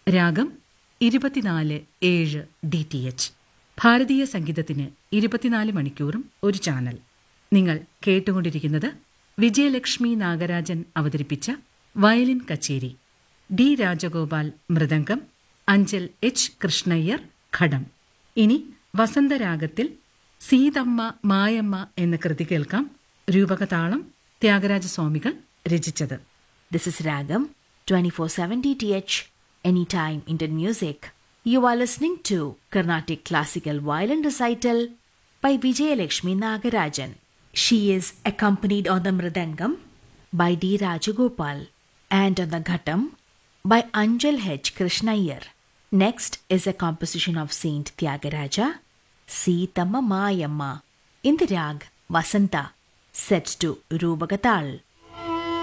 രാഗം ഇരുപത്തിനാല് ഏഴ് ഡി ടി എച്ച് ഭാരതീയ സംഗീതത്തിന് ഇരുപത്തിനാല് മണിക്കൂറും ഒരു ചാനൽ നിങ്ങൾ കേട്ടുകൊണ്ടിരിക്കുന്നത് വിജയലക്ഷ്മി നാഗരാജൻ അവതരിപ്പിച്ച വയലിൻ കച്ചേരി ഡി രാജഗോപാൽ മൃദംഗം അഞ്ചൽ എച്ച് കൃഷ്ണയ്യർ ഘടം ഇനി വസന്തരാഗത്തിൽ സീതമ്മ മായമ്മ എന്ന കൃതി കേൾക്കാം രൂപകതാളം ത്യാഗരാജസ്വാമികൾ രചിച്ചത് This is Ragam 24/7 DTH Anytime Indian Music. You are listening to Carnatic Classical Violin Recital by Vijayalakshmi Nagarajan. She is accompanied on the Mridangam by D. Rajagopal and on the Ghatam by Anjal H. Krishnayar. Next is a composition of Saint Tyagaraja, Sitama Mayamma, in the rag Vasanta, set to Rubagatal.